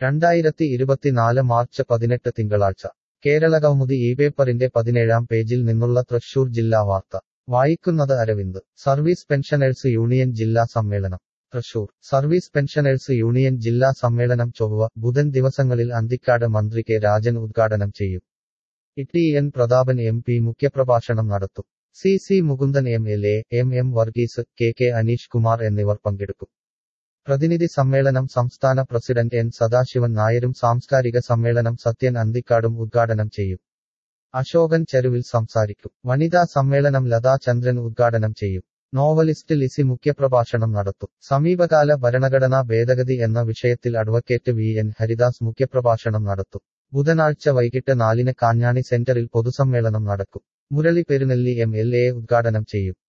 രണ്ടായിരത്തി ഇരുപത്തിനാല് മാർച്ച് പതിനെട്ട് തിങ്കളാഴ്ച കേരള കൗമുദി ഈ പേപ്പറിന്റെ പതിനേഴാം പേജിൽ നിന്നുള്ള തൃശൂർ ജില്ലാ വാർത്ത വായിക്കുന്നത് അരവിന്ദ് സർവീസ് പെൻഷനേഴ്സ് യൂണിയൻ ജില്ലാ സമ്മേളനം തൃശൂർ സർവീസ് പെൻഷനേഴ്സ് യൂണിയൻ ജില്ലാ സമ്മേളനം ചൊവ്വ ബുധൻ ദിവസങ്ങളിൽ അന്തിക്കാട് മന്ത്രി കെ രാജൻ ഉദ്ഘാടനം ചെയ്യും E N Prathapan M P മുഖ്യപ്രഭാഷണം നടത്തും C C Mukundan M L A M M Varghese K K Aneesh Kumar എന്നിവർ പങ്കെടുക്കും പ്രതിനിധി സമ്മേളനം സംസ്ഥാന പ്രസിഡന്റ് എൻ സദാശിവൻ നായരും സാംസ്കാരിക സമ്മേളനം സത്യൻ അന്തിക്കാടും ഉദ്ഘാടനം ചെയ്യും അശോകൻ ചെരുവിൽ സംസാരിക്കും വനിതാ സമ്മേളനം ലതാ ചന്ദ്രൻ ഉദ്ഘാടനം ചെയ്യും നോവലിസ്റ്റ് ലിസി മുഖ്യപ്രഭാഷണം നടത്തും സമീപകാല ഭരണഘടനാ ഭേദഗതി എന്ന വിഷയത്തിൽ അഡ്വക്കേറ്റ് വി എൻ ഹരിദാസ് മുഖ്യപ്രഭാഷണം നടത്തും ബുധനാഴ്ച വൈകിട്ട് നാലിന് കാഞ്ഞാണി സെന്ററിൽ പൊതുസമ്മേളനം നടക്കും Murali Perunelli M L A ഉദ്ഘാടനം ചെയ്യും